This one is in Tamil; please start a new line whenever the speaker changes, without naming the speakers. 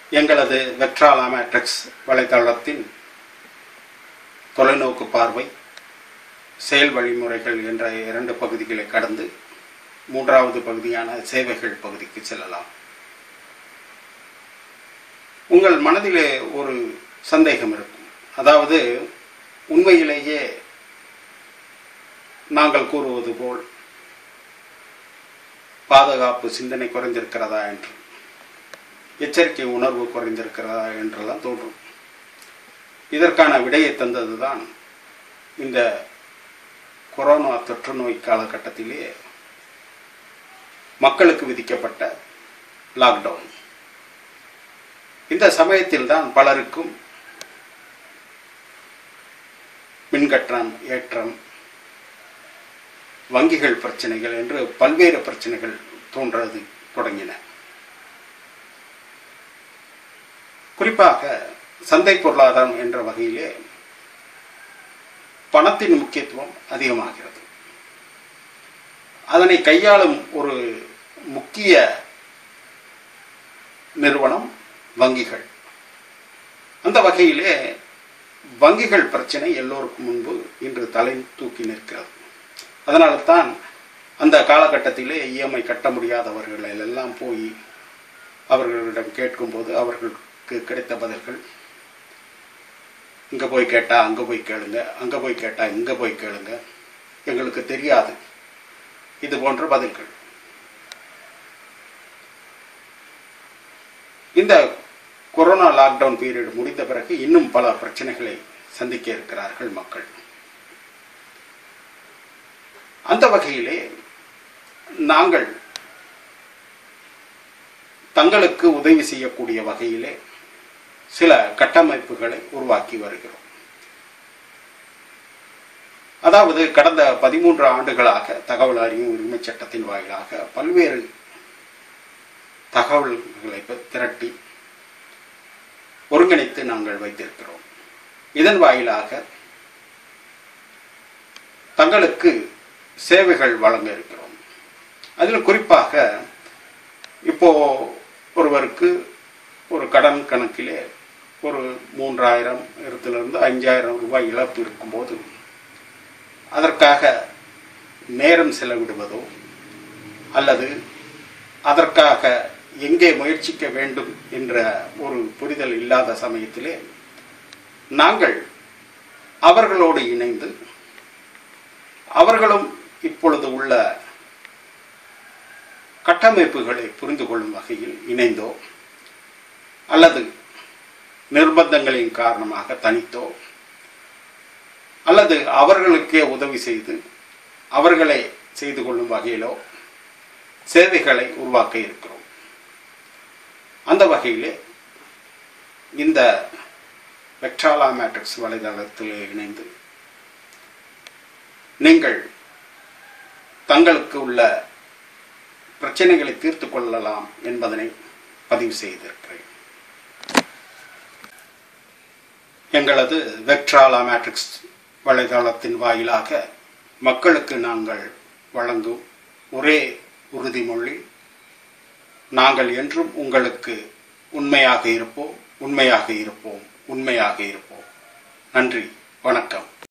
எங்களது வெக்ட்ராலா மேட்ரிக்ஸ் வலைத்தளத்தின் தொலைநோக்கு பார்வை செயல் வழிமுறைகள் என்ற இரண்டு பகுதிகளை கடந்து மூன்றாவது பகுதியான சேவைகள் பகுதிக்கு செல்லலாம் உங்கள் மனதிலே ஒரு சந்தேகம் இருக்கும் அதாவது உண்மையிலேயே நாங்கள் கூறுவது போல் பாதுகாப்பு சிந்தனை குறைந்திருக்கிறதா என்று எச்சரிக்கை உணர்வு குறைந்திருக்கிறதா என்றெல்லாம் தோன்றும் இதற்கான விடையை தந்ததுதான் இந்த கொரோனா தொற்று நோய் காலகட்டத்திலே மக்களுக்கு விதிக்கப்பட்ட லாக்டவுன் இந்த சமயத்தில் தான் பலருக்கும் மின்கட்டணம் ஏற்றம் வங்கிகள் பிரச்சனைகள் என்று பல்வேறு பிரச்சனைகள் தோன்றது தொடங்கின குறிப்பாக சந்தை பொருளாதாரம் என்ற வகையிலே பணத்தின் முக்கியத்துவம் அதிகமாகிறது அதனை கையாளும் ஒரு முக்கிய நிறுவனம் வங்கிகள் அந்த வகையிலே வங்கிகள் பிரச்சனை எல்லோருக்கும் முன்பு இன்று தலை தூக்கி நிற்கிறது அதனால தான் அந்த காலகட்டத்திலே இஎம்ஐ கட்ட முடியாதவர்கள் எல்லாம் போய் அவர்களிடம் கேட்கும்போது அவர்களுக்கு கிடைத்த பதில்கள் இங்கே போய் கேட்டால் அங்கே போய் கேளுங்க அங்கே போய் கேட்டால் இங்கே போய் கேளுங்க எங்களுக்கு தெரியாது இது போன்ற பதில்கள் இந்த கொரோனா லாக்டவுன் பீரியட் முடிந்த பிறகு இன்னும் பல பிரச்சனைகளை சந்திக்க இருக்கிறார்கள் மக்கள் அந்த வகையிலே நாங்கள் தங்களுக்கு உதவி செய்யக்கூடிய வகையிலே சில கட்டமைப்புகளை உருவாக்கி வருகிறோம் அதாவது கடந்த பதிமூன்று ஆண்டுகளாக தகவல் அறியும் உரிமை சட்டத்தின் வாயிலாக பல்வேறு தகவல்களை திரட்டி ஒருங்கிணைத்து நாங்கள் வைத்திருக்கிறோம் இதன் வாயிலாக தங்களுக்கு சேவைகள் வழங்க இருக்கிறோம் அதில் குறிப்பாக இப்போ ஒருவருக்கு ஒரு கடன் கணக்கிலே ஒரு மூன்றாயிரம் இடத்திலிருந்து அஞ்சாயிரம் ரூபாய் இழப்பு இருக்கும்போது அதற்காக நேரம் செலவிடுவதோ அல்லது அதற்காக எங்கே முயற்சிக்க வேண்டும் என்ற ஒரு புரிதல் இல்லாத சமயத்திலே நாங்கள் அவர்களோடு இணைந்து அவர்களும் இப்பொழுது உள்ள கட்டமைப்புகளை புரிந்து கொள்ளும் வகையில் இணைந்தோ அல்லது நிர்பந்தங்களின் காரணமாக தனித்தோ அல்லது அவர்களுக்கே உதவி செய்து அவர்களை செய்து கொள்ளும் வகையிலோ சேவைகளை உருவாக்க இருக்கிறோம் அந்த வகையிலே இந்த வெக்ட்ராலா மேட்ரிக்ஸ் வலைதளத்தில் இணைந்து நீங்கள் தங்களுக்கு உள்ள பிரச்சனைகளை தீர்த்து கொள்ளலாம் என்பதனை பதிவு செய்திருக்கிறேன் எங்களது வெக்ட்ராலா மேட்ரிக்ஸ் வலைதளத்தின் வாயிலாக மக்களுக்கு நாங்கள் வழங்கும் ஒரே உறுதிமொழி நாங்கள் என்றும் உங்களுக்கு உண்மையாக இருப்போம் உண்மையாக இருப்போம் உண்மையாக இருப்போம் நன்றி வணக்கம்